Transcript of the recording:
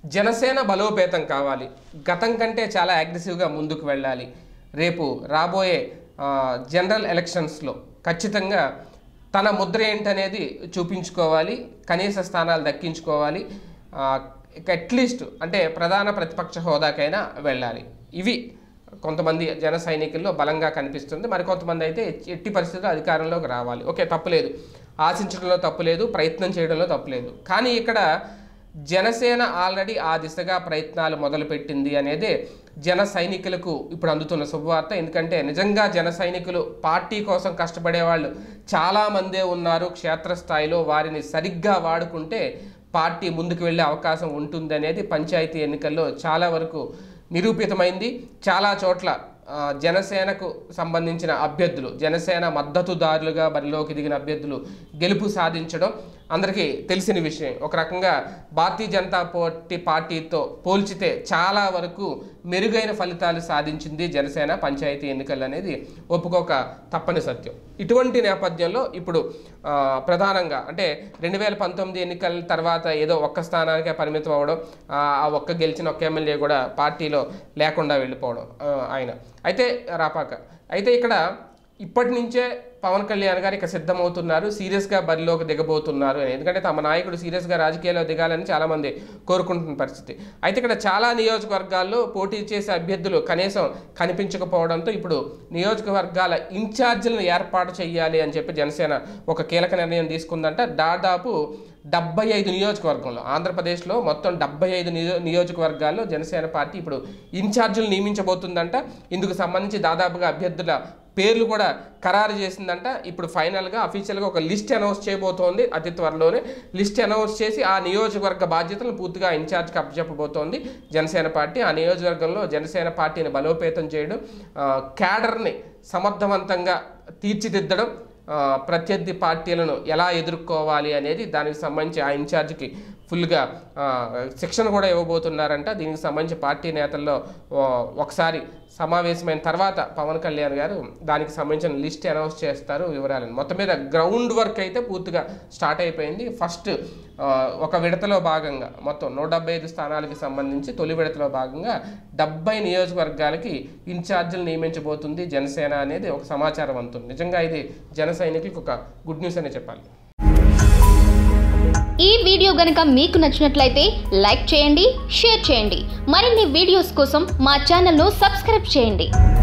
జనసేన బలోపేతం కావాలి గతం కంటే చాలా అగ్రెసివ్గా ముందుకు వెళ్ళాలి రేపు రాబోయే ఆ, జనరల్ ఎలక్షన్స్లో ఖచ్చితంగా తన ముద్ర ఏంటనేది చూపించుకోవాలి కనీస స్థానాలు దక్కించుకోవాలి ఆ, ఇక అట్లీస్ట్ అంటే ప్రధాన ప్రతిపక్ష హోదాకైనా వెళ్ళాలి ఇవి కొంతమంది జన సైనికుల్లో బలంగా కనిపిస్తుంది మరి కొంతమంది అయితే ఎట్టి పరిస్థితుల్లో అధికారంలోకి రావాలి ఓకే తప్పులేదు ఆశించడంలో తప్పులేదు ప్రయత్నం చేయడంలో తప్పులేదు కానీ ఇక్కడ జనసేన ఆల్రెడీ ఆ దిశగా ప్రయత్నాలు మొదలుపెట్టింది అనేదే జన సైనికులకు ఇప్పుడు అందుతున్న శుభవార్త ఎందుకంటే నిజంగా జన సైనికులు పార్టీ కోసం కష్టపడే వాళ్ళు చాలామందే ఉన్నారు క్షేత్రస్థాయిలో వారిని సరిగ్గా వాడుకుంటే పార్టీ ముందుకు వెళ్ళే అవకాశం ఉంటుంది అనేది పంచాయతీ ఎన్నికల్లో చాలా వరకు నిరూపితమైంది చాలా చోట్ల ఆ, జనసేనకు సంబంధించిన అభ్యర్థులు జనసేన మద్దతుదారులుగా బరిలోకి దిగిన అభ్యర్థులు గెలుపు సాధించడం అందరికీ తెలిసిన విషయం ఒక రకంగా భారతీయ జనతా పార్టీ పార్టీతో పోల్చితే చాలా వరకు మెరుగైన ఫలితాలు సాధించింది జనసేన పంచాయతీ ఎన్నికలు అనేది ఒప్పుకోక తప్పని సత్యం ఇటువంటి నేపథ్యంలో ఇప్పుడు ఆ, ప్రధానంగా అంటే రెండు వేల పంతొమ్మిది ఎన్నికల తర్వాత ఏదో ఒక్క స్థానానికే పరిమితం అవ్వడం ఆ ఆ ఒక్క గెలిచిన ఒక్క ఎమ్మెల్యే కూడా పార్టీలో లేకుండా వెళ్ళిపోవడం ఆ, ఆయన అయితే రాపాక అయితే ఇక్కడ ఇప్పటి నుంచే పవన్ కళ్యాణ్ గారు ఇక సిద్ధమవుతున్నారు సీరియస్గా బరిలోకి దిగబోతున్నారు అని ఎందుకంటే తమ నాయకుడు సీరియస్గా రాజకీయాల్లో దిగాలని చాలామంది కోరుకుంటున్న పరిస్థితి అయితే ఇక్కడ చాలా నియోజకవర్గాల్లో పోటీ చేసే అభ్యర్థులు కనీసం కనిపించకపోవడంతో ఇప్పుడు నియోజకవర్గాల ఇన్ఛార్జీలను ఏర్పాటు చేయాలి అని చెప్పి జనసేన ఒక కీలక నిర్ణయం తీసుకుందంట దాదాపు డెబ్బై ఐదు నియోజకవర్గంలో ఆంధ్రప్రదేశ్లో మొత్తం డెబ్బై ఐదు నియో నియోజకవర్గాల్లో జనసేన పార్టీ ఇప్పుడు ఇన్ఛార్జీలు నియమించబోతుందంట ఇందుకు సంబంధించి దాదాపుగా అభ్యర్థుల పేర్లు కూడా ఖరారు చేసిందంట ఇప్పుడు ఫైనల్గా అఫీషియల్గా ఒక లిస్ట్ అనౌన్స్ చేయబోతోంది అతి త్వరలోనే లిస్ట్ అనౌన్స్ చేసి ఆ నియోజకవర్గ బాధ్యతలను పూర్తిగా ఇన్ఛార్జ్కి అప్పచెప్పబోతోంది జనసేన పార్టీ ఆ నియోజకవర్గంలో జనసేన పార్టీని బలోపేతం చేయడం ఆ, క్యాడర్ని సమర్థవంతంగా తీర్చిదిద్దడం ఆ, ప్రత్యర్థి పార్టీలను ఎలా ఎదుర్కోవాలి అనేది దానికి సంబంధించి ఆ ఇన్ఛార్జ్కి ఫుల్గా ఆ, శిక్షణ కూడా ఇవ్వబోతున్నారంట దీనికి సంబంధించి పార్టీ నేతల్లో ఓ, ఒకసారి సమావేశమైన తర్వాత పవన్ కళ్యాణ్ గారు దానికి సంబంధించిన లిస్ట్ అనౌన్స్ చేస్తారు వివరాలను మొత్తం మీద గ్రౌండ్ వర్క్ అయితే పూర్తిగా స్టార్ట్ అయిపోయింది ఫస్ట్ ఆ, ఒక విడతలో భాగంగా మొత్తం నూట డెబ్బై ఐదు స్థానాలకి సంబంధించి తొలి విడతలో భాగంగా డెబ్బై నియోజకవర్గాలకి ఇన్ఛార్జీలు నియమించబోతుంది జనసేన అనేది ఒక సమాచారం అందుతుంది నిజంగా ఇది జన సైనికులకు ఒక గుడ్ న్యూస్ అనే చెప్పాలి ఈ వీడియో గనుక మీకు నచ్చినట్లయితే లైక్ చేయండి షేర్ చేయండి మరిన్ని వీడియోస్ కోసం మా ఛానల్ను సబ్స్క్రైబ్ చేయండి